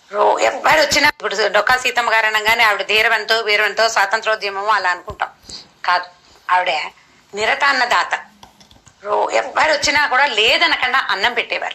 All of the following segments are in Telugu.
రో- ఎవ్వరు వచ్చినా ఇప్పుడు డొక్కా సీతమ్మ గారు అనగానే ఆవిడ ధీరవంతో వీరవంతో స్వాతంత్రోద్యమమో అలా అనుకుంటాం కాదు ఆవిడ నిరతాన్నదాత రో ఎవ్వరు వచ్చినా కూడా లేదనకుండా అన్నం పెట్టేవారు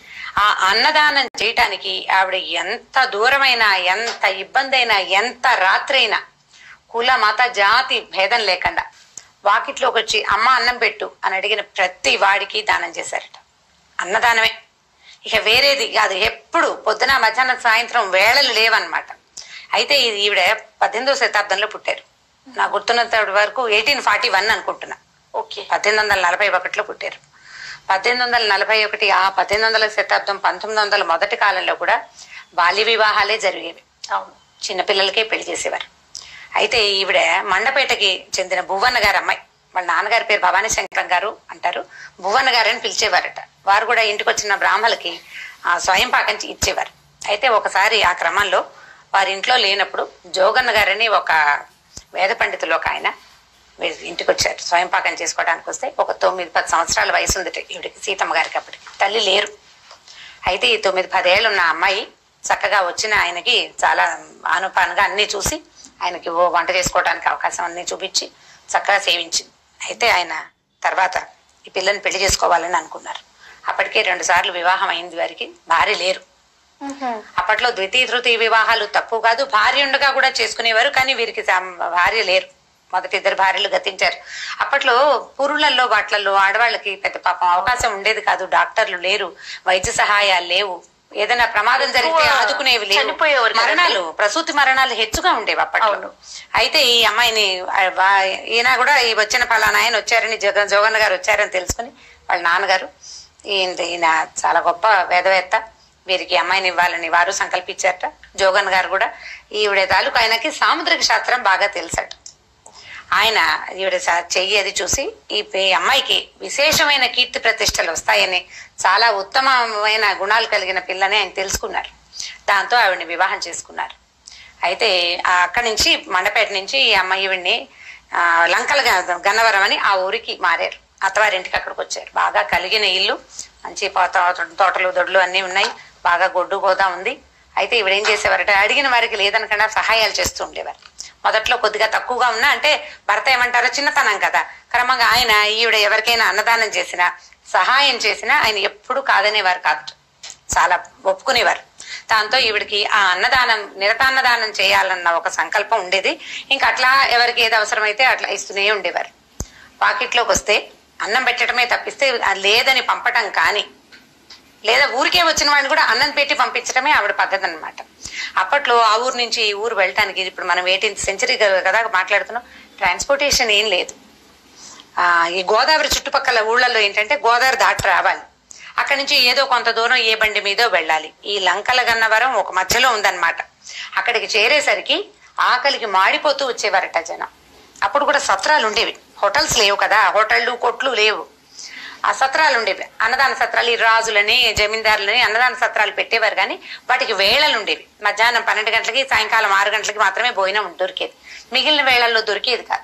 ఆ అన్నదానం చేయటానికి ఆవిడ ఎంత దూరమైనా ఎంత ఇబ్బంది అయినా ఎంత రాత్రైనా కుల మత జాతి భేదం లేకుండా వాకిట్లోకి వచ్చి అమ్మ అన్నం పెట్టు అని అడిగిన ప్రతి వాడికి దానం చేశారట అన్నదానమే ఇక వేరేది కాదు ఎప్పుడు పొద్దున మధ్యాహ్నం సాయంత్రం వేళలు లేవన్నమాట అయితే ఇది ఈవిడ పద్దెనిమిదవ శతాబ్దంలో పుట్టారు నా గుర్తున్నంత వరకు ఎయిటీన్ ఫార్టీ వన్ అనుకుంటున్నా ఓకే పద్దెనిమిది వందల నలభై ఒకటిలో పుట్టారు పద్దెనిమిది వందల నలభై ఒకటి ఆ పద్దెనిమిది వందల శతాబ్దం పంతొమ్మిది వందల మొదటి కాలంలో కూడా బాల్య వివాహాలే జరిగేవి అవును చిన్నపిల్లలకే పెళ్లి చేసేవారు అయితే ఈవిడ మండపేటకి చెందిన భువన్న గారు అమ్మాయి వాళ్ళ నాన్నగారి పేరు భవానీ శంకరం గారు అంటారు భువన్న గారు అని పిలిచేవారట వారు కూడా ఇంటికి వచ్చిన బ్రాహ్మలకి ఆ స్వయం పాకం చే- ఇచ్చేవారు అయితే ఒకసారి ఆ క్రమంలో వారి ఇంట్లో లేనప్పుడు జోగన్న గారని ఒక వేద పండితులు ఒక ఆయన వీళ్ళ ఇంటికి వచ్చారు స్వయం పాకం చేసుకోవడానికి వస్తే ఒక తొమ్మిది పది సంవత్సరాల వయసు ఉంది ఈవిడికి సీతమ్మ గారికి అప్పటికి తల్లి లేరు అయితే ఈ తొమ్మిది పదేళ్ళు ఉన్న అమ్మాయి చక్కగా వచ్చిన ఆయనకి చాలా ఆనుపానుగా అన్ని చూసి ఆయనకి ఓ వంట చేసుకోవడానికి అవకాశం అన్ని చూపించి చక్కగా సేవించింది అయితే ఆయన తర్వాత ఈ పిల్లని పెళ్లి చేసుకోవాలని అనుకున్నారు అప్పటికే రెండు సార్లు వివాహం అయింది వారికి భార్య లేరు అప్పట్లో ద్వితీయ తృతీయ వివాహాలు తప్పు కాదు భార్య ఉండగా కూడా చేసుకునేవారు కానీ వీరికి సా- భార్య లేరు మొదటి ఇద్దరు భార్యలు గతించారు అప్పట్లో పురులలో వాట్లలో ఆడవాళ్ళకి పెద్ద పాపం అవకాశం ఉండేది కాదు డాక్టర్లు లేరు వైద్య సహాయాలు లేవు ఏదైనా ప్రమాదం జరిగితే ఎక్కువ ఆదుకునేవి లేవు చనిపోయేవారు కదండి? మరణాలు ప్రసూతి మరణాలు హెచ్చుగా ఉండేవి అప్పట్లో అవును. అయితే ఈ అమ్మాయిని ఆ, వా- ఈయన కూడా ఈ వచ్చిన పలానా ఆయన వచ్చారని జగ జోగన్న గారు వచ్చారని తెలుసుకుని వాళ్ళ నాన్నగారు ఈయన ఈయన చాలా గొప్ప వేదవేత్త వీరికి ఈ అమ్మాయిని ఇవ్వాలని వారు సంకల్పించారట జోగన్ గారు కూడా ఈవిడ తాలూకు ఆయనకి సాముద్రిక శాస్త్రం బాగా తెలుసట ఆయన ఈవిడ స- చెయ్యి అది చూసి ఈ పే- ఈ అమ్మాయికి విశేషమైన కీర్తి ప్రతిష్టలు వస్తాయని చాలా ఉత్తమమైన గుణాలు కలిగిన పిల్లని ఆయన తెలుసుకున్నారు దాంతో ఆవిడని వివాహం చేసుకున్నారు అయితే ఆ అక్కడి నుంచి మండపేట నుంచి ఈ అమ్మాయి ఈవిడ్ని ఆ, లంకల గ- గన్నవరం అని ఆ ఊరికి మారారు అత్తవారింటికి అక్కడికి వచ్చారు బాగా కలిగిన ఇల్లు మంచి పోత- తోటలు దొడ్లు అన్నీ ఉన్నాయి బాగా గొడ్డు గోదా ఉంది అయితే ఈవిడ ఏం చేసేవారట అడిగిన వారికి లేదనకుండా సహాయాలు చేస్తూ ఉండేవారు మొదట్లో కొద్దిగా తక్కువగా ఉన్నా అంటే భర్త ఏమంటారో చిన్నతనం కదా క్రమంగా ఆయన ఈవిడ ఎవరికైనా అన్నదానం చేసినా సహాయం చేసినా ఆయన ఎప్పుడూ కాదనేవారు కాదు చాలా ఒప్పుకునేవారు దాంతో ఈవిడికి ఆ అన్నదానం నిరతాన్నదానం చేయాలన్న ఒక సంకల్పం ఉండేది ఇంకా అట్లా ఎవరికి ఏది అవసరమైతే అట్లా ఇస్తూనే ఉండేవారు పాకెట్లోకి వస్తే అన్నం పెట్టడమే తప్పిస్తే అది లేదని పంపటం కానీ లేదా ఊరికే వచ్చిన వాడిని కూడా అన్నం పెట్టి పంపించడమే ఆవిడ పద్ధతి అనమాట అప్పట్లో ఆ ఊరు నుంచి ఈ ఊరు వెళ్ళటానికి ఇప్పుడు మనం ఎయిటీన్త్ సెంచరీ కదా మాట్లాడుతున్నాం ట్రాన్స్పోర్టేషన్ ఏం లేదు ఆ, ఈ గోదావరి చుట్టుపక్కల ఊళ్ళల్లో ఏంటంటే గోదావరి దాటి రావాలి అక్కడి నుంచి ఏదో కొంత దూరం ఏ బండి మీదో వెళ్ళాలి ఈ లంకల గన్నవరం ఒక మధ్యలో ఉందన్నమాట అక్కడికి చేరేసరికి ఆకలికి మాడిపోతూ వచ్చేవారట జనం అప్పుడు కూడా సత్రాలు ఉండేవి హోటల్స్ లేవు కదా హోటళ్ళు కొట్లు లేవు ఆ సత్రాలు ఉండేవి అన్నదాన సత్రాలు ఈ రాజులని జమీందారులని అన్నదాన సత్రాలు పెట్టేవారు కానీ వాటికి వేళలు ఉండేవి మధ్యాహ్నం పన్నెండు గంటలకి సాయంకాలం ఆరు గంటలకి మాత్రమే భోజనం దొరికేది మిగిలిన వేళల్లో దొరికేది కాదు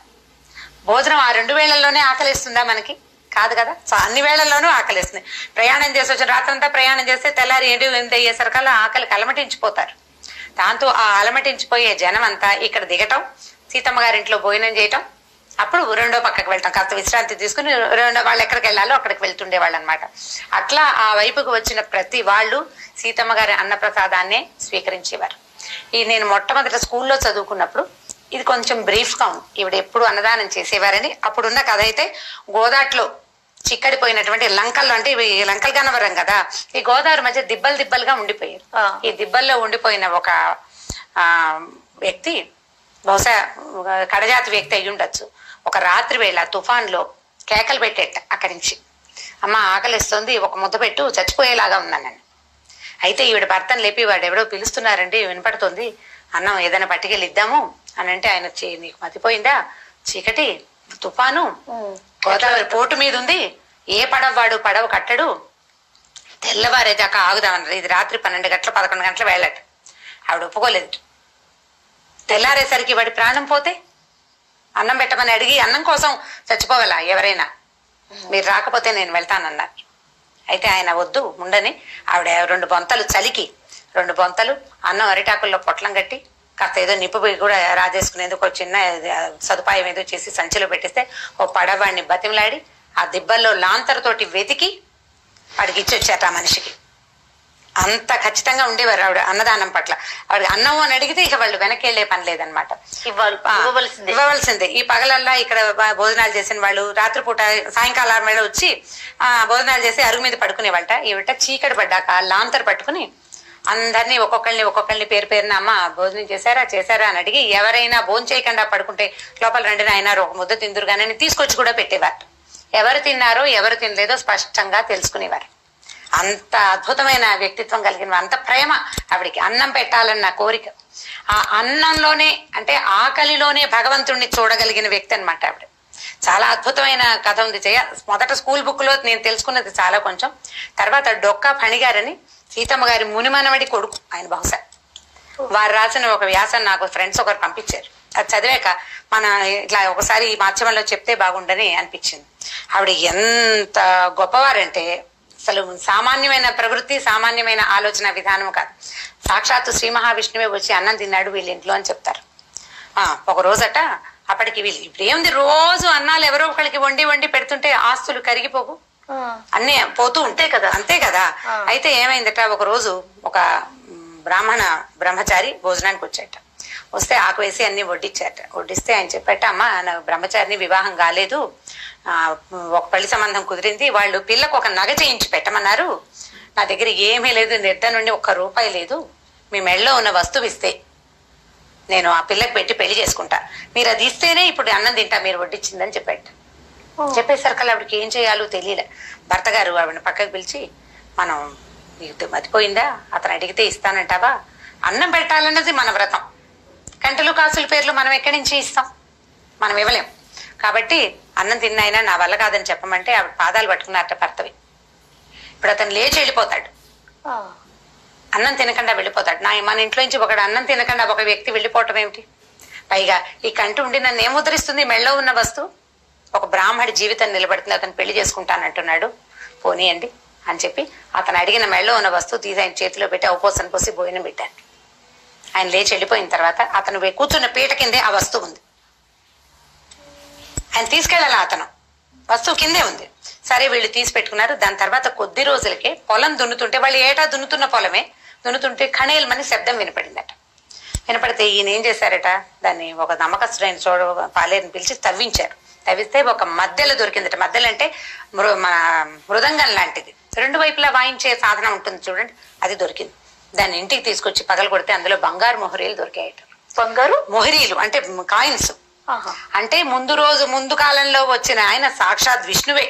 భోజనం ఆ రెండు వేళల్లోనే ఆకలిస్తుందా మనకి కాదు కదా సో అన్ని వేళల్లోనూ ఆకలిస్తుంది ప్రయాణం చేసి వచ్చిన రాత్రంతా ప్రయాణం చేస్తే తెల్లారి ఏడు ఎనిమిది అయ్యేసరికల్లా ఆకలి కలమటించిపోతారు దాంతో ఆ అలమటించిపోయే జనం అంతా ఇక్కడ దిగటం సీతమ్మ గారింట్లో భోజనం చేయటం అప్పుడు రెండో పక్కకి వెళ్తాం కాస్త విశ్రాంతి తీసుకుని రెండో వాళ్ళు ఎక్కడికి వెళ్ళాలో అక్కడికి వెళ్తుండే వాళ్ళు అనమాట అట్లా ఆ వైపుకు వచ్చిన ప్రతి వాళ్ళు సీతమ్మ గారి అన్నప్రసాదాన్నే స్వీకరించేవారు ఈ నేను మొట్టమొదట స్కూల్లో చదువుకున్నప్పుడు ఇది కొంచెం బ్రీఫ్ గా ఉంది ఈవిడ ఎప్పుడు అన్నదానం చేసేవారని అప్పుడున్న కథ అయితే గోదాట్లో చిక్కడిపోయినటువంటి లంకల్లో అంటే ఇవి లంకలు కనవరం కదా ఈ గోదావరి మధ్య దిబ్బలు దిబ్బలుగా ఉండిపోయారు ఆ. ఈ దిబ్బల్లో ఉండిపోయిన ఒక ఆ వ్యక్తి బహుశా ఒక కడజాతి వ్యక్తి అయి ఉండొచ్చు ఒక రాత్రి వేళ తుఫాన్లో కేకలు పెట్టేట అక్కడి నుంచి అమ్మ ఆకలిస్తుంది ఒక ముద్ద పెట్టు చచ్చిపోయేలాగా ఉన్నాను అయితే ఈవిడ భర్తను లేపి వాడు ఎవడో పిలుస్తున్నారండి వినపడుతుంది అన్నం ఏదైనా పట్టుకెళ్ళి ఇద్దాము అని అంటే ఆయన వచ్చి నీకు మతిపోయిందా చీకటి తుఫాను గోదావరి పోటు మీద ఉంది ఏ పడవ వాడు పడవ కట్టడు తెల్లవారేదాకా ఆగుదామన్నారు ఇది రాత్రి పన్నెండు గంటల పదకొండు గంటల వేళట ఆవిడ ఒప్పుకోలేదు తెల్లారేసరికి వాడి ప్రాణం పోతే అన్నం పెట్టమని అడిగి అన్నం కోసం చచ్చిపోవాలా ఎవరైనా మీరు రాకపోతే నేను వెళ్తానన్నారు అయితే ఆయన వద్దు ఉండని ఆవిడ రెండు బొంతలు చలికి రెండు బొంతలు అన్నం అరిటాకుల్లో పొట్లం కట్టి కాస్త ఏదో నిప్పు పొయ్యి కూడా రాజేసుకునేందుకు ఒక చిన్న ఆ, సదుపాయం ఏదో చేసి సంచిలో పెట్టిస్తే ఓ పడవాడిని బతిమలాడి ఆ దిబ్బల్లో లాంతరతోటి వెతికి వాడికి ఇచ్చి వచ్చాట ఆ మనిషికి అంత ఖచ్చితంగా ఉండేవారు ఆవిడ అన్నదానం పట్ల ఆవిడ అన్నం అని అడిగితే ఇక వాళ్ళు వెనక్కి వెళ్లే పని లేదనమాట ఇవ్వాలి ఆ, ఇవ్వవలసిందే ఇవ్వవలసిందే ఈ పగలల్లా ఇక్కడ బ- భోజనాలు చేసిన వాళ్ళు రాత్రిపూట సాయంకాలం వేళ వచ్చి ఆ భోజనాలు చేసి అరుగు మీద పడుకునేవాళ్ళట ఈవిట చీకటి పడ్డాక లాంతర్ పట్టుకుని అందరినీ ఒక్కొక్కరిని ఒక్కొక్కరిని పేరు పేరున అమ్మ భోజనం చేశారా చేశారా అని అడిగి ఎవరైనా భోజనం చేయకుండా పడుకుంటే లోపల రెండు అయినారు ఒక ముద్ద తిందురు కానీ తీసుకొచ్చి కూడా పెట్టేవారు ఎవరు తిన్నారో ఎవరు తినలేదో స్పష్టంగా తెలుసుకునేవారు అంత అద్భుతమైన వ్యక్తిత్వం కలిగిన అంత ప్రేమ ఆవిడికి అన్నం పెట్టాలన్న కోరిక ఆ అన్నంలోనే అంటే ఆకలిలోనే భగవంతుణ్ణి చూడగలిగిన వ్యక్తి అనమాట ఆవిడ చాలా అద్భుతమైన కథ ఉంది చేయ మొదట స్కూల్ బుక్ లో నేను తెలుసుకున్నది చాలా కొంచెం తర్వాత డొక్కా ఫణిగారని సీతమ్మ గారి మునిమనవడి కొడుకు ఆయన బహుశా వారు రాసిన ఒక వ్యాసం నాకు ఫ్రెండ్స్ ఒకరు పంపించారు అది చదివాక మన ఇట్లా ఒకసారి ఈ మాధ్యమంలో చెప్తే బాగుండని అనిపించింది ఆవిడ ఎంత గొప్పవారంటే అసలు సామాన్యమైన ప్రవృత్తి సామాన్యమైన ఆలోచన విధానం కాదు సాక్షాత్తు శ్రీ మహావిష్ణువే వచ్చి అన్నం తిన్నాడు వీళ్ళ ఇంట్లో అని చెప్తారు ఆ ఒక రోజట అప్పటికి వీళ్ళు ఇప్పుడు ఏముంది రోజు అన్నాలు ఎవరో ఒకరికి వండి వండి పెడుతుంటే ఆస్తులు కరిగిపోవు ఆ, అన్నీ పోతూ ఉంటాయి కదా. అంతే కదా ఆ. అయితే ఏమైందట ఒక రోజు ఒక మ్, బ్రాహ్మణ బ్రహ్మచారి భోజనానికి వచ్చాట వస్తే ఆకు వేసి అన్ని వడ్డించాట వడ్డిస్తే ఆయన చెప్పాట అమ్మ నా బ్రహ్మచారిని వివాహం కాలేదు ఆ, ఒక పెళ్లి సంబంధం కుదిరింది వాళ్ళు పిల్లకు ఒక నగ చేయించి పెట్టమన్నారు నా దగ్గర ఏమీ లేదు నిర్ధ నుండి ఒక్క రూపాయి లేదు మీ మెడలో ఉన్న వస్తువు ఇస్తే నేను ఆ పిల్లకి పెట్టి పెళ్లి చేసుకుంటా మీరు అది ఇస్తేనే ఇప్పుడు అన్నం తింటా మీరు వడ్డించిందని చెప్పాట చెప్పేసరికి ఆవిడకి ఏం చేయాలో తెలియలే భర్త గారు ఆవిడని పక్కకు పిలిచి మనం నీకు మతిపోయిందా అతను అడిగితే ఇస్తానంటావా అన్నం పెట్టాలన్నది మన వ్రతం కంటలు కాసుల పేర్లు మనం ఎక్కడి నుంచి ఇస్తాం మనం ఇవ్వలేం కాబట్టి అన్నం తిన్నైనా నా వల్ల కాదని చెప్పమంటే ఆవిడ పాదాలు పట్టుకున్నారట భర్తవి ఇప్పుడు అతను లేచి వెళ్ళిపోతాడు ఆ, అన్నం తినకుండా వెళ్ళిపోతాడు నా మన ఇంట్లో నుంచి ఒకడు అన్నం తినకుండా ఒక వ్యక్తి వెళ్ళిపోవటం ఏమిటి పైగా ఈ కంటి ఉండి నన్ను ఏం ఉద్ధరిస్తుంది మెళ్ళో ఉన్న వస్తువు ఒక బ్రాహ్మడి జీవితం నిలబడుతుంది అతను పెళ్లి చేసుకుంటానంటున్నాడు పోనీయండి అని చెప్పి అతను అడిగిన మెళ్ళో ఉన్న వస్తువు తీసి ఆయన చేతిలో పెట్టి అవపోసన పోసి భోజనం పెట్టాను ఆయన లేచి వెళ్ళిపోయిన తర్వాత అతను వే- కూర్చున్న పీట కిందే ఆ వస్తువు ఉంది ఆయన తీసుకెళ్ళాల అతను వస్తువు కిందే ఉంది సరే వీళ్ళు తీసి పెట్టుకున్నారు దాని తర్వాత కొద్ది రోజులకే పొలం దున్నుతుంటే వాళ్ళు ఏటా దున్నుతున్న పొలమే దున్నుతుంటే ఖణేల్మని శబ్దం వినపడిందట వినపడితే ఈయన ఏం చేశారట దాన్ని ఒక నమ్మకస్తుడైన చూడ పాలేరుని పిలిచి తవ్వించారు తవ్విస్తే ఒక మధ్యలో దొరికిందట మధ్యలో అంటే మృ మన మృదంగం లాంటిది రెండు వైపులా వాయించే సాధనం ఉంటుంది చూడండి అది దొరికింది దాన్ని ఇంటికి తీసుకొచ్చి పగలు కొడితే అందులో బంగారు మొహరీలు దొరికాయట బంగారు మొహరీలు అంటే కాయిన్స్ ఆహా. అంటే ముందు రోజు ముందు కాలంలో వచ్చిన ఆయన సాక్షాత్ విష్ణువే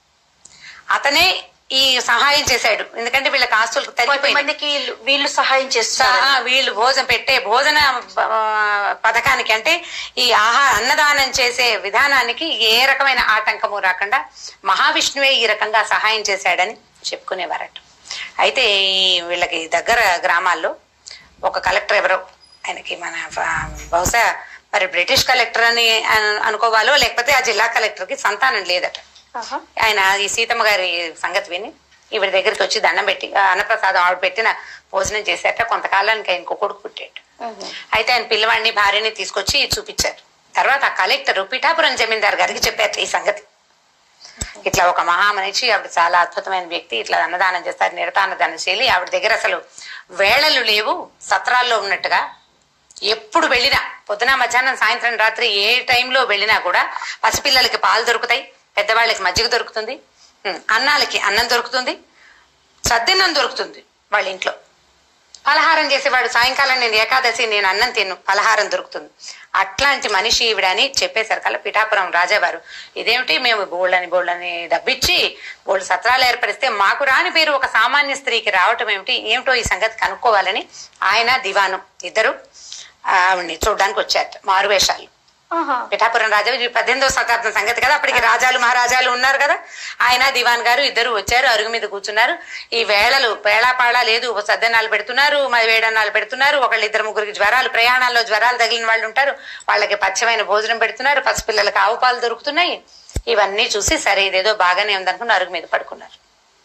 అతనే ఈ సహాయం చేశాడు ఎందుకంటే వీళ్ళకి ఆస్తులకు తగ్గిపోయింది కొంతమందికి వీళ్ళు సహాయం చేస్తారు సహా వీళ్ళు భోజనం పెట్టే భోజన ఆ, పథకానికి అంటే ఈ ఆహా అన్నదానం చేసే విధానానికి ఏ రకమైన ఆటంకము రాకుండా మహావిష్ణువే ఈ రకంగా సహాయం చేశాడని చెప్పుకునేవారట అయితే ఈ వీళ్ళకి దగ్గర గ్రామాల్లో ఒక కలెక్టర్ ఎవరో ఆయనకి మన ఆ, బహుశా మరి బ్రిటిష్ కలెక్టర్ అని అను- అనుకోవాలో లేకపోతే ఆ జిల్లా కలెక్టర్ కి సంతానం లేదట ఆహా. ఆయన ఈ సీతమ్మ గారి సంగతి విని ఈవిడ దగ్గరికి వచ్చి దండం పెట్టి ఆ అన్నప్రసాదం ఆవిడ పెట్టిన భోజనం చేశాట కొంతకాలానికి ఆయన ఇంకో కొడుకు పుట్టాడు ఉహు. అయితే ఆయన పిల్లవాడిని భార్యని తీసుకొచ్చి చూపించారు తర్వాత ఆ కలెక్టర్ పిఠాపురం జమీందార్ గారికి చెప్పారు ఈ సంగతి ఇట్లా ఒక మహామనిషి ఆవిడ చాలా అద్భుతమైన వ్యక్తి ఇట్లా అన్నదానం చేస్తారు నిరతాన్నదానం శైలి ఆవిడ దగ్గర అసలు వేళలు లేవు సత్రాల్లో ఉన్నట్టుగా ఎప్పుడు వెళ్ళినా పొద్దున మధ్యాహ్నం సాయంత్రం రాత్రి ఏ టైంలో వెళ్ళినా కూడా పసిపిల్లలకి పాలు దొరుకుతాయి పెద్దవాళ్ళకి మజ్జిగ దొరుకుతుంది ఉమ్, అన్నాలకి అన్నం దొరుకుతుంది సద్దన్నం దొరుకుతుంది వాళ్ళ ఇంట్లో పలహారం చేసేవాడు సాయంకాలం నేను ఏకాదశి నేను అన్నం తిన్ను పలహారం దొరుకుతుంది అట్లాంటి మనిషి ఈవిడ అని చెప్పేసరికల్లా పిఠాపురం రాజావారు ఇదేమిటి మేము బోళ్ళని బోళ్ళని డబ్బిచ్చి బోళ్ళు సత్రాలు ఏర్పరిస్తే మాకు రాని పేరు ఒక సామాన్య స్త్రీకి రావటం ఏమిటి ఏమిటో ఈ సంగతి కనుక్కోవాలని ఆయన దివాను ఇద్దరు ఆవిడ్ని చూడడానికి వచ్చారట మారువేషాలు ఆహా. పిఠాపురం రాజా ఇది పద్దెనిమిదవ శతాబ్దం సంగతి కదా అప్పటికి రాజాలు మహారాజాలు ఉన్నారు కదా ఆయన దివాన్ గారు ఇద్దరు వచ్చారు అరుగు మీద కూర్చున్నారు ఈ వేళలు వేళాపాళ లేదు ఓ సద్దనాలు పెడుతున్నారు మరి వేడన్నాలు పెడుతున్నారు ఒకళ్ళు ఇద్దరు ముగ్గురికి జ్వరాలు ప్రయాణాల్లో జ్వరాలు తగిలిన వాళ్ళు ఉంటారు వాళ్ళకి పచ్చమైన భోజనం పెడుతున్నారు పసిపిల్లలకి ఆవు పాలు దొరుకుతున్నాయి ఇవన్నీ చూసి సరే ఇదేదో బాగానే ఉందనుకుని అరుగు మీద పడుకున్నారు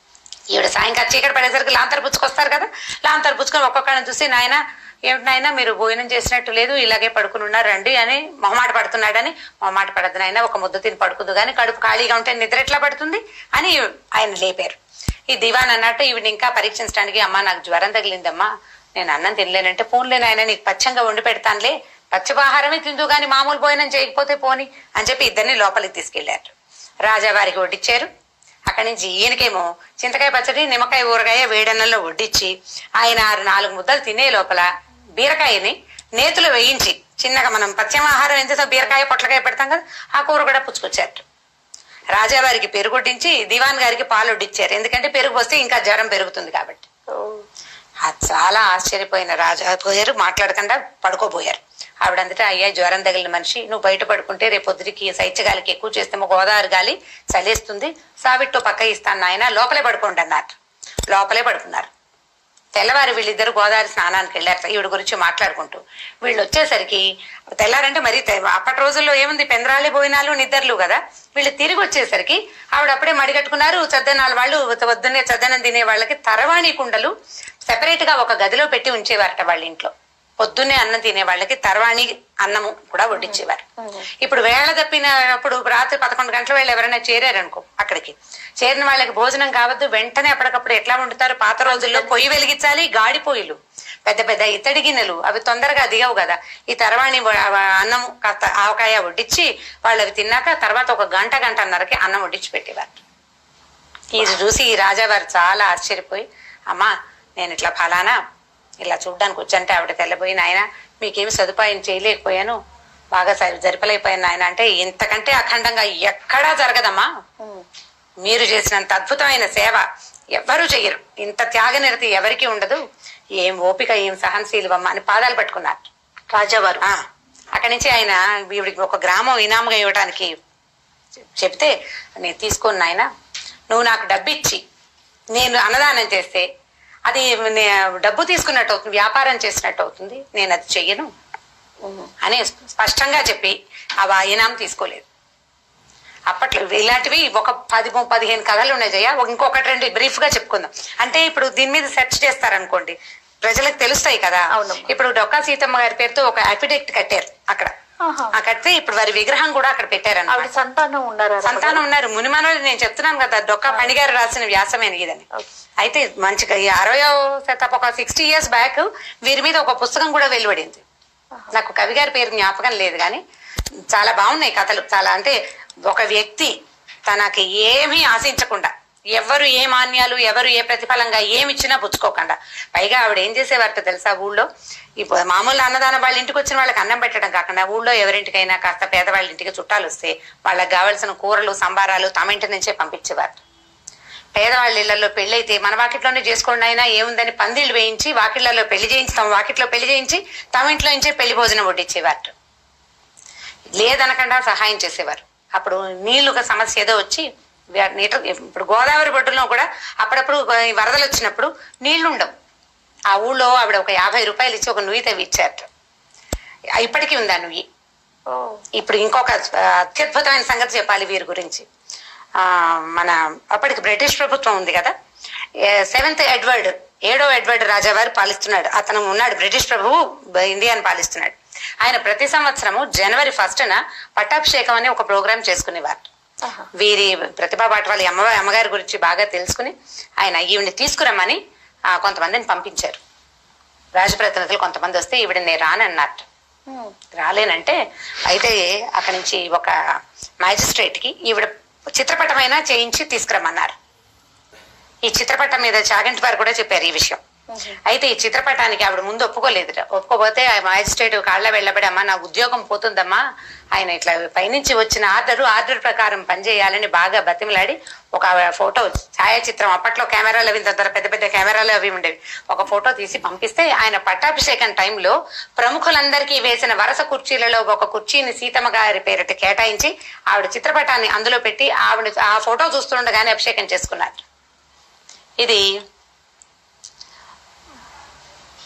ఈవిడ సాయంకాలం చీకటి పడేసరికి లాంతర్ పుచ్చుకొస్తారు కదా లాంతర్ పుచ్చుకొని ఒక్కొక్కరిని చూసి నాయన ఏమిటి నాయన మీరు భోజనం చేసినట్టు లేదు ఇలాగే పడుకుని ఉన్నారు రండి అని మొహమాట పడుతున్నాడని మొహమాట పడద్దు నాయన ఒక ముద్ద తిని పడుకుందు కానీ కడుపు ఖాళీగా ఉంటే నిద్ర ఎట్లా పడుతుంది అని ఆయన లేపారు ఈ దివాన్ అన్నట్టు ఈవిడ ఇంకా పరీక్షించడానికి అమ్మా నాకు జ్వరం తగిలిందమ్మా నేను అన్నం తినలేనంటే పోన్లే నాయన నీకు పచ్చంగా వండి పెడతానులే పచ్చిపాహారమే తిందు గాని మామూలు భోజనం చేయకపోతే పోని అని చెప్పి ఇద్దరిని లోపలికి తీసుకెళ్లారు రాజావారికి వడ్డిచ్చారు అక్కడి నుంచి ఈయనకేమో చింతకాయ పచ్చడి నిమ్మకాయ ఊరగాయ వేడన్నంలో వడ్డించి ఆయన ఆరు నాలుగు ముద్దలు తినే లోపల బీరకాయని నేతిలో వేయించి చిన్నగా మనం పశ్చిమ ఆహారం ఎంత చేస్తాం బీరకాయ పొట్లకాయ పెడతాం కదా ఆ కూర కూడా పుచ్చుకొచ్చారు రాజావారికి పెరుగు వడ్డించి దివాన్ గారికి పాలు వడ్డించారు ఎందుకంటే పెరుగు వస్తే ఇంకా జ్వరం పెరుగుతుంది కాబట్టి అది చాలా ఆశ్చర్యపోయిన రాజా పోయారు మాట్లాడకుండా పడుకోబోయారు ఆవిడ అందుకే అయ్యా జ్వరం తగిలిన మనిషి నువ్వు బయట పడుకుంటే రేపు పొద్దురికి శైత్యగాలికి ఎక్కువ చేస్తేమో గోదావరి గాలి చలేస్తుంది సావిట్టో పక్క ఇస్తాను నాయన లోపలే పడుకోండి అన్నారు లోపలే పడుకున్నారు తెల్లవారి వీళ్ళిద్దరు గోదావరి స్నానానికి వెళ్ళారు ఈవిడ గురించి మాట్లాడుకుంటూ వీళ్ళు వచ్చేసరికి తెల్లారంటే మరి తె- అప్పటి రోజుల్లో ఏముంది పెందరాలి భోజనాలు నిద్రలు కదా వీళ్ళు తిరిగి వచ్చేసరికి ఆవిడ అప్పుడే మడిగట్టుకున్నారు చద్దనాలు వాళ్ళు పొద్దున్నే చద్దనం తినే వాళ్ళకి తరవాణి కుండలు సెపరేట్ గా ఒక గదిలో పెట్టి ఉంచేవారట వాళ్ళ ఇంట్లో పొద్దున్నే అన్నం తినే వాళ్ళకి తర్వాణి అన్నము కూడా వడ్డించేవారు ఇప్పుడు వేళ తప్పినప్పుడు రాత్రి పదకొండు గంటల వేళ ఎవరైనా చేరారనుకో అక్కడికి చేరిన వాళ్ళకి భోజనం కావద్దు వెంటనే అప్పటికప్పుడు ఎట్లా వండుతారు పాత రోజుల్లో పొయ్యి వెలిగించాలి గాడి పొయ్యిలు పెద్ద పెద్ద ఇత్తడి గిన్నెలు అవి తొందరగా దిగవు కదా ఈ తర్వాణి వ- వ- అన్నం కాస్త ఆవకాయ వడ్డించి వాళ్ళు అవి తిన్నాక తర్వాత ఒక గంట గంటన్నరకి అన్నం వడ్డించి పెట్టేవారు ఇది చూసి ఈ రాజావారు చాలా ఆశ్చర్యపోయి అమ్మా నేను ఇట్లా ఫలానా ఇలా చూడ్డానికి వచ్చంటే ఆవిడ తెల్లబోయి నాయన మీకేమి సదుపాయం చేయలేకపోయాను బాగా సరి- జరిపలేకపోయాను నాయన అంటే ఇంతకంటే అఖండంగా ఎక్కడా జరగదమ్మా మీరు చేసినంత అద్భుతమైన సేవ ఎవ్వరూ చెయ్యరు ఇంత త్యాగనిరతి ఎవరికీ ఉండదు ఏం ఓపిక ఏం సహనశీలవమ్మ అని పాదాలు పట్టుకున్నారు రాజావారు ఆ, అక్కడి నుంచి ఆయన ఈవిడికి ఒక గ్రామం ఇనాముగా ఇవ్వడానికి చెప్తే నేను తీసుకోను నాయన నువ్వు నాకు డబ్బు ఇచ్చి నేను అన్నదానం చేస్తే అది నే- డబ్బు తీసుకున్నట్టు అవుతుంది వ్యాపారం చేసినట్టు అవుతుంది నేను అది చెయ్యను అని స్పష్టంగా చెప్పి ఆ వా- ఇనాం తీసుకోలేదు అప్పట్లో ఇలాంటివి ఒక పది ము- పదిహేను కథలు ఉన్నాయి జయ ఇంకొకటి రెండు బ్రీఫ్ గా చెప్పుకుందాం అంటే ఇప్పుడు దీని మీద సెర్చ్ చేస్తారనుకోండి ప్రజలకు తెలుస్తాయి కదా అవును. ఇప్పుడు డొక్కా సీతమ్మ గారి పేరుతో ఒక అఫిడెక్ట్ కట్టారు అక్కడ ఆహా. ఆ కడితే ఇప్పుడు వారి విగ్రహం కూడా అక్కడ పెట్టారన్నమాట ఆవిడ సంతానం ఉన్నారా సంతానం ఉన్నారు మునిమానవులు నేను చెప్తున్నాను కదా డొక్కా పణిగారు రాసిన వ్యాసమేన ఇదని అయితే మంచిగా ఈ అరవయో శతపు ఒక సిక్స్టీ ఇయర్స్ బ్యాక్ వీరి మీద ఒక పుస్తకం కూడా వెలువడింది నాకు కవి గారి పేరు జ్ఞాపకం లేదు కానీ చాలా బాగున్నాయి కథలు చాలా అంటే ఒక వ్యక్తి తనకి ఏమీ ఆశించకుండా ఎవరు ఏ మాన్యాలు ఎవరు ఏ ప్రతిఫలంగా ఏమి ఇచ్చినా పుచ్చుకోకుండా పైగా ఆవిడ ఏం చేసేవారట తెలుసా ఊళ్ళో ఇప్పుడు మామూలు అన్నదానం వాళ్ళ ఇంటికి వచ్చిన వాళ్ళకి అన్నం పెట్టడం కాకుండా ఊళ్ళో ఎవరింటికైనా కాస్త పేదవాళ్ళ ఇంటికి చుట్టాలు వస్తే వాళ్ళకి కావాల్సిన కూరలు సంబారాలు తమ ఇంటి నుంచే పంపించేవారు పేదవాళ్ళ ఇళ్లలో పెళ్ళైతే మన వాకిట్లోనే చేసుకోండి అయినా ఏముందని పందిళ్ళు వేయించి వాకిళ్లలో పెళ్లి చేయించి తమ వాకిట్లో పెళ్లి చేయించి తమ ఇంట్లో నుంచే పెళ్లి భోజనం వడ్డించేవారు లేదనకుండా సహాయం చేసేవారు అప్పుడు నీళ్లుగా సమస్య ఏదో వచ్చి వా- నీట ఇప్పుడు గోదావరి బొడ్డులో కూడా అప్పుడప్పుడు ఈ వరదలు వచ్చినప్పుడు నీళ్లు ఉండవు ఆ ఊళ్ళో ఆవిడ ఒక యాభై రూపాయలు ఇచ్చి ఒక నుయ్యి తవ్వి ఇచ్చారట ఇప్పటికీ ఉంది ఆ నుయ్యి ఓ ఇప్పుడు ఇంకొక ఆ, అత్యద్భుతమైన సంగతి చెప్పాలి వీరి గురించి ఆ మన అప్పటికి బ్రిటిష్ ప్రభుత్వం ఉంది కదా సెవెంత్ ఎడ్వర్డ్ ఏడో ఎడ్వర్డ్ రాజావారు పాలిస్తున్నాడు అతను ఉన్నాడు బ్రిటిష్ ప్రభువు బ- ఇండియాను పాలిస్తున్నాడు ఆయన ప్రతి సంవత్సరము జనవరి ఫస్ట్ న పట్టాభిషేకం అనే ఒక ప్రోగ్రాం చేసుకునేవారు ఆహా. వీరి ప్రతిభా పాట వాళ్ళ అమ్మ అమ్మగారి గురించి బాగా తెలుసుకుని ఆయన ఈవిని తీసుకురమ్మని ఆ, కొంతమందిని పంపించారు రాజప్రతినిధులు కొంతమంది వస్తే ఈవిడ నేను రానన్నట్టు ఉమ్. రాలేనంటే అయితే అక్కడి నుంచి ఒక మ్యాజిస్ట్రేట్ కి ఈవిడ చిత్రపటమైనా చేయించి తీసుకురమ్మన్నారు ఈ చిత్రపటం మీద చాగంటి వారు కూడా చెప్పారు ఈ విషయం అయితే ఈ చిత్రపటానికి ఆవిడ ముందు ఒప్పుకోలేదు ఒప్పుకోపోతే ఆ మ్యాజిస్ట్రేట్ కాళ్ళ వెళ్ళబడి అమ్మా నా ఉద్యోగం పోతుందమ్మా ఆయన ఇట్లా పైనుంచి వచ్చిన ఆర్డర్ ఆర్డర్ ప్రకారం పనిచేయాలని బాగా బతిమలాడి ఒక ఫోటో ఛాయాచిత్రం అప్పట్లో కెమెరాలు అవి ఇంత పెద్ద పెద్ద కెమెరాలు అవి ఉండేవి ఒక ఫోటో తీసి పంపిస్తే ఆయన పట్టాభిషేకం టైంలో ప్రముఖులందరికీ వేసిన వరుస కుర్చీలలో ఒక కుర్చీని సీతమ్మ గారి పేరిట కేటాయించి ఆవిడ చిత్రపటాన్ని అందులో పెట్టి ఆవిడ ఆ ఫోటో చూస్తుండగానే అభిషేకం చేసుకున్నారు ఇది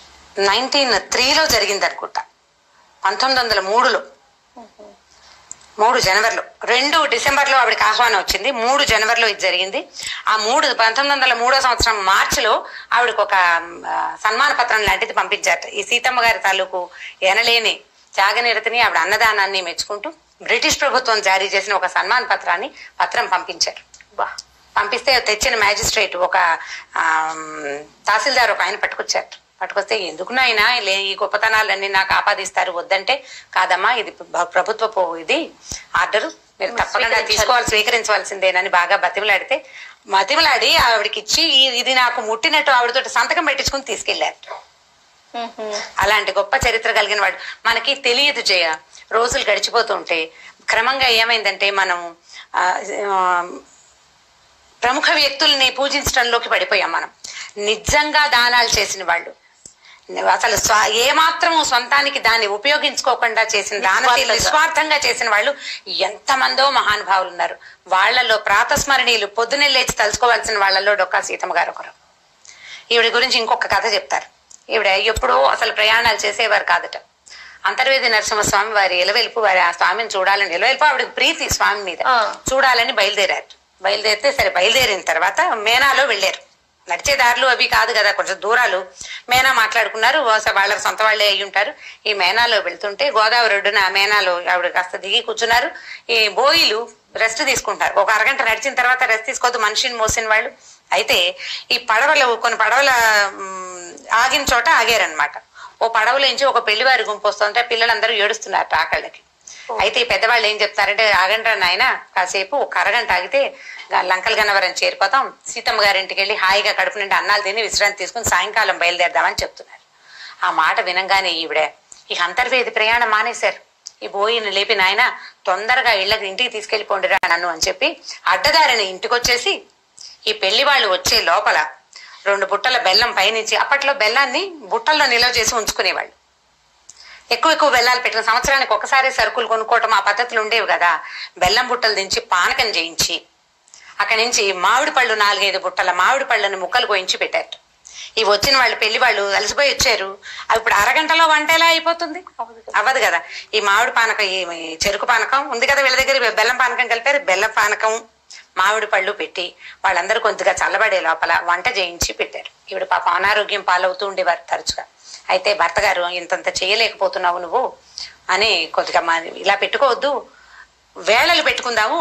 నైన్టీన్ త్రీలో జరిగింది అనుకుంటా పంతొమ్మిది వందల మూడులో మూడు జనవరిలో రెండు డిసెంబర్లో ఆవిడకి ఆహ్వానం వచ్చింది మూడు జనవరిలో ఇది జరిగింది ఆ మూడు పంతొమ్మిది వందల మూడో సంవత్సరం మార్చిలో ఆవిడకు ఒక ఆ, సన్మాన పత్రం లాంటిది పంపించారట ఈ సీతమ్మ గారి తాలూకు ఎనలేని త్యాగనిరతిని ఆవిడ అన్నదానాన్ని మెచ్చుకుంటూ బ్రిటిష్ ప్రభుత్వం జారీ చేసిన ఒక సన్మాన పత్రాన్ని పత్రం పంపించారు బా పంపిస్తే తెచ్చిన మ్యాజిస్ట్రేట్ ఒక ఆమ్, తహసీల్దార్ ఒక ఆయన పట్టుకొచ్చారు పట్టుకొస్తే ఎందుకు నాయనా లే ఈ గొప్పతనాలన్నీ నాకు ఆపాదిస్తారు వద్దంటే కాదమ్మా ఇది ప్ర- ప్రభుత్వపు ఇది ఆర్డర్ మీరు తప్పకుండా స్వీకరించాలి. తీసుకోవాలి స్వీకరించవలసిందేనని బాగా బతిమలాడితే బతిమలాడి ఆవిడకి ఇచ్చి "ఈ- ఇది నాకు ముట్టినట్టు ఆవిడతో సంతకం పెట్టించుకుని తీసుకెళ్లారు అలాంటి గొప్ప చరిత్ర కలిగిన వాడు మనకి తెలియదు జయ రోజులు గడిచిపోతుంటే క్రమంగా ఏమైందంటే మనం ఆ, ఆ, ప్రముఖ వ్యక్తుల్ని పూజించడంలోకి పడిపోయాం మనం నిజంగా దానాలు చేసిన వాళ్ళు అసలు స్వ ఏమాత్రము సొంతానికి దాన్ని ఉపయోగించుకోకుండా చేసిన దానశీల నిస్వార్థంగా. నిస్వార్థంగా చేసిన వాళ్ళు ఎంతమందో మహానుభావులు ఉన్నారు వాళ్ళలో ప్రాతస్మరణీయులు పొద్దునే లేచి తలుచుకోవాల్సిన వాళ్ళలో డొక్కా సీతమ్మ గారు ఒకరు ఈవిడ గురించి ఇంకొక కథ చెప్తారు ఈవిడ ఎప్పుడో అసలు ప్రయాణాలు చేసేవారు కాదట అంతర్వేది నరసింహస్వామి వారి ఎలవెలుపు వారి ఆ స్వామిని చూడాలని ఎలవెలుపు ఆవిడకి ప్రీతి స్వామి మీద ఆ. చూడాలని బయలుదేరారు బయలుదేరితే సరే బయలుదేరిన తర్వాత మేనాలో వెళ్ళారు నడిచే దారులు అవి కాదు కదా కొంచెం దూరాలు మేనా మాట్లాడుకున్నారు బహుశా వాళ్ళ సొంత వాళ్ళే అయి ఉంటారు ఈ మేనాలో వెళ్తుంటే గోదావరి ఒడ్డున ఆ మేనాలో ఆవిడ కాస్త దిగి కూర్చున్నారు ఈ బోయిలు రెస్ట్ తీసుకుంటారు ఒక అరగంట నడిచిన తర్వాత రెస్ట్ తీసుకోవద్దు మనిషిని మోసిన వాళ్ళు అయితే ఈ పడవలు కొన్ని పడవల మ్, ఆగిన చోట ఆగారనమాట ఓ పడవలోంచి ఒక పెళ్లివారి గుంపు వస్తుంటే పిల్లలందరూ ఏడుస్తున్నారు ఆకళ్ళకి అయితే ఈ పెద్దవాళ్ళు ఏం చెప్తారంటే ఆగండి నాయన కాసేపు ఒక అరగంట ఆగితే గా- లంకల గన్నవరం చేరిపోతాం సీతమ్మ గారింటికి వెళ్ళి హాయిగా కడుపు నిండి అన్నాలు తిని విశ్రాంతి తీసుకుని సాయంకాలం బయలుదేరదామని చెప్తున్నారు ఆ మాట వినంగానే ఈవిడ ఇక అంతర్వేది ప్రయాణం మానేశారు ఈ బోయిని లేపి నాయన తొందరగా ఇళ్ళకి ఇంటికి తీసుకెళ్లిపోండిరా నన్ను అని చెప్పి అడ్డదారిని ఇంటికొచ్చేసి ఈ పెళ్లి వాళ్ళు వచ్చే లోపల రెండు బుట్టల బెల్లం పైనుంచి అప్పట్లో బెల్లాన్ని బుట్టల్లో నిల్వ చేసి ఉంచుకునేవాళ్ళు ఎక్కువ ఎక్కువ బెల్లాలు పెట్టిన సంవత్సరానికి ఒకసారి సరుకులు కొనుక్కోవటం ఆ పద్ధతులు ఉండేవి కదా బెల్లం బుట్టలు దించి పానకం చేయించి అక్కడి నుంచి మామిడి పళ్ళు నాలుగైదు బుట్టల మామిడి పళ్ళని ముక్కలు కోయించి పెట్టారు ఈ వచ్చిన వాళ్ళు పెళ్లి వాళ్ళు అలసిపోయి వచ్చారు అవి ఇప్పుడు అరగంటలో వంట ఎలా అయిపోతుంది అవ్వదు కదా ఈ మామిడి పానకం ఈ ఈ చెరుకు పానకం ఉంది కదా వీళ్ళ దగ్గర బెల్లం పానకం కలిపారు బెల్లం పానకం మామిడి పళ్ళు పెట్టి వాళ్ళందరూ కొద్దిగా చల్లబడే లోపల వంట చేయించి పెట్టారు ఈవిడ పాప అనారోగ్యం పాలవుతూ ఉండేవారు తరచుగా అయితే భర్త గారు ఇంతంత చేయలేకపోతున్నావు నువ్వు అని కొద్దిగా మా ఇలా పెట్టుకోవద్దు వేళలు పెట్టుకుందాము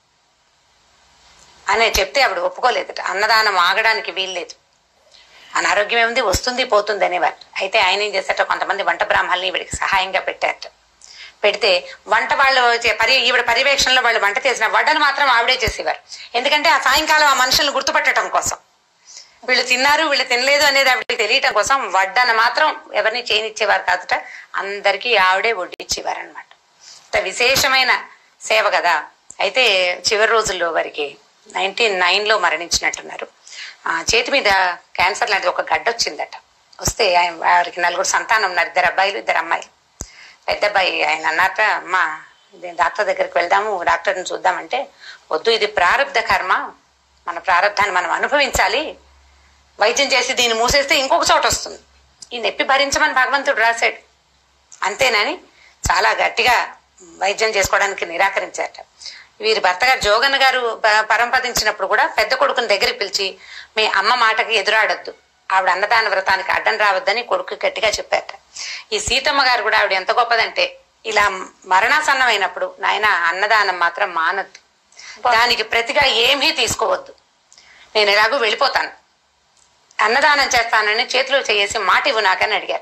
అని చెప్తే ఆవిడ ఒప్పుకోలేదట అన్నదానం ఆగడానికి వీల్లేదు అనారోగ్యం ఏముంది వస్తుంది పోతుంది అనేవారు అయితే ఆయన ఏం చేశారట కొంతమంది వంట బ్రాహ్మణుల్ని ఈవిడికి సహాయంగా పెట్టారట పెడితే వంట వాళ్ళు చే- పరి ఈవిడ పర్యవేక్షణలో వాళ్ళు వంట చేసిన వడ్డను మాత్రం ఆవిడే చేసేవారు ఎందుకంటే ఆ సాయంకాలం ఆ మనుషులను గుర్తుపట్టడం కోసం వీళ్ళు తిన్నారు వీళ్ళు తినలేదు అనేది ఆవిడకి తెలియటం కోసం వడ్డన మాత్రం ఎవరిని చేయనిచ్చేవారు కాదుట అందరికీ ఆవిడే వడ్డిచ్చేవారు అనమాట ఇంత విశేషమైన సేవ కదా అయితే చివరి రోజుల్లో వారికి నైన్టీన్ నైన్లో మరణించినట్టున్నారు ఆ, చేతి మీద క్యాన్సర్ లాంటిది ఒక గడ్డ వచ్చిందట వస్తే ఆయన వారికి నలుగురు సంతానం ఉన్నారు ఇద్దరు అబ్బాయిలు ఇద్దరు అమ్మాయిలు పెద్ద అబ్బాయి ఆయన అన్నారట అమ్మా ఇది డాక్టర్ దగ్గరికి వెళ్దాము డాక్టర్ని చూద్దామంటే వద్దు ఇది ప్రారంధ కర్మ మన ప్రారంధాన్ని మనం అనుభవించాలి వైద్యం చేసి దీన్ని మూసేస్తే ఇంకొక చోట వస్తుంది ఈ నొప్పి భరించమని భగవంతుడు రాశాడు అంతేనని చాలా గట్టిగా వైద్యం చేసుకోవడానికి నిరాకరించారట వీరి భర్త గారు జోగన్ గారు ప- పరంపదించినప్పుడు కూడా పెద్ద కొడుకుని దగ్గరికి పిలిచి మీ అమ్మ మాటకి ఎదురాడొద్దు ఆవిడ అన్నదాన వ్రతానికి అడ్డం రావద్దని కొడుకు గట్టిగా చెప్పారట ఈ సీతమ్మ గారు కూడా ఆవిడ ఎంత గొప్పదంటే ఇలా మరణాసన్నమైనప్పుడు నాయన అన్నదానం మాత్రం మానద్దు దానికి ప్రతిగా ఏమీ తీసుకోవద్దు నేను ఎలాగో వెళ్ళిపోతాను అన్నదానం చేస్తానని చేతిలో చేసి మాట ఇవ్వు నాకని అడిగారు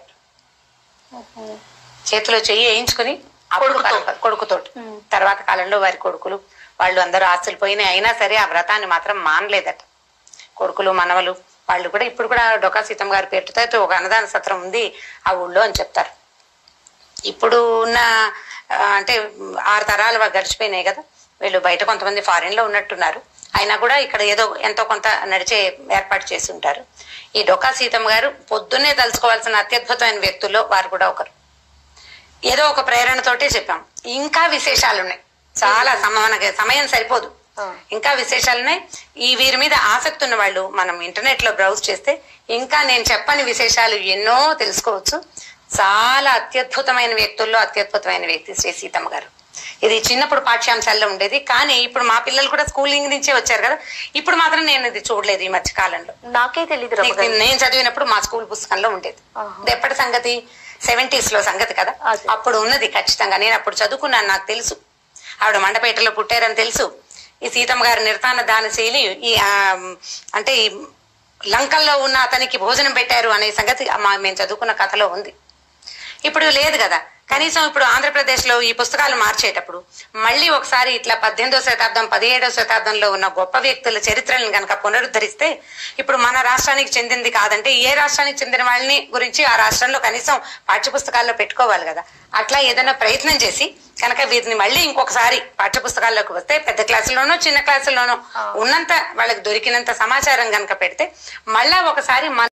చేతిలో చెయ్యి వేయించుకుని అప్పుడు కొడుకుతో. కలప- కొడుకుతోటి తర్వాత కాలంలో వారి కొడుకులు వాళ్ళు అందరూ ఆస్తులు పోయినాయి అయినా సరే ఆ వ్రతాన్ని మాత్రం మానలేదట కొడుకులు మనవలు వాళ్ళు కూడా ఇప్పుడు కూడా డొకా సీతం గారి పేరుతో అయితే ఒక అన్నదాన సత్రం ఉంది ఆ ఊళ్ళో అని చెప్తారు ఇప్పుడు ఉన్న ఆ, అంటే ఆరు తరాలు వా- గడిచిపోయినాయి కదా వీళ్ళు బయట కొంతమంది ఫారిన్ లో ఉన్నట్టున్నారు అయినా కూడా ఇక్కడ ఏదో ఎంతో కొంత నడిచే ఏర్పాటు చేసి ఉంటారు ఈ డొకా సీతమ్మ గారు పొద్దున్నే తలుచుకోవాల్సిన అత్యద్భుతమైన వ్యక్తుల్లో వారు కూడా ఒకరు ఏదో ఒక ప్రేరణతోటే చెప్పాం ఇంకా విశేషాలు ఉన్నాయి చాలా సమ- మనకి సమయం సరిపోదు ఆ. ఇంకా విశేషాలు ఉన్నాయి ఈ వీరి మీద ఆసక్తి ఉన్న వాళ్ళు మనం ఇంటర్నెట్ లో బ్రౌజ్ చేస్తే ఇంకా నేను చెప్పని విశేషాలు ఎన్నో తెలుసుకోవచ్చు చాలా అత్యద్భుతమైన వ్యక్తుల్లో అత్యద్భుతమైన వ్యక్తి శ్రీ సీతమ్మ గారు ఇది చిన్నప్పుడు పాఠ్యాంశాల్లో ఉండేది కానీ ఇప్పుడు మా పిల్లలు కూడా స్కూలింగ్ నుంచే వచ్చారు కదా ఇప్పుడు మాత్రం నేను ఇది చూడలేదు ఈ మధ్య కాలంలో నాకే తెలియదు నీకు రమ్మగారు నేను చదివినప్పుడు మా స్కూల్ పుస్తకంలో ఉండేది ఆహా. ఇది ఎప్పటి సంగతి సెవెంటీస్ లో సంగతి కదా అదే. అప్పుడు ఉన్నది ఖచ్చితంగా నేను అప్పుడు చదువుకున్నాను నాకు తెలుసు ఆవిడ మండపేటలో పుట్టారని తెలుసు ఈ సీతమ్మ గారి నిర్తాన దాన శైలి ఈ ఆ, అంటే ఈ లంకల్లో ఉన్న అతనికి భోజనం పెట్టారు అనే సంగతి మా- మేము చదువుకున్న కథలో ఉంది ఇప్పుడు లేదు కదా కనీసం ఇప్పుడు ఆంధ్రప్రదేశ్ లో ఈ పుస్తకాలు మార్చేటప్పుడు మళ్ళీ ఒకసారి ఇట్లా పద్దెనిమిదో శతాబ్దం పదిహేడవ శతాబ్దంలో ఉన్న గొప్ప వ్యక్తుల చరిత్రలను కనుక పునరుద్ధరిస్తే ఇప్పుడు మన రాష్ట్రానికి చెందింది కాదంటే ఏ రాష్ట్రానికి చెందిన వాళ్ళని గురించి ఆ రాష్ట్రంలో కనీసం పాఠ్యపుస్తకాల్లో పెట్టుకోవాలి కదా అట్లా ఏదైనా ప్రయత్నం చేసి కనుక వీరిని మళ్ళీ ఇంకొకసారి పాఠ్యపుస్తకాల్లోకి వస్తే పెద్ద క్లాసుల్లోనో చిన్న క్లాసుల్లోనో ఉన్నంత వాళ్ళకి దొరికినంత సమాచారం కనుక పెడితే మళ్ళా ఒకసారి మన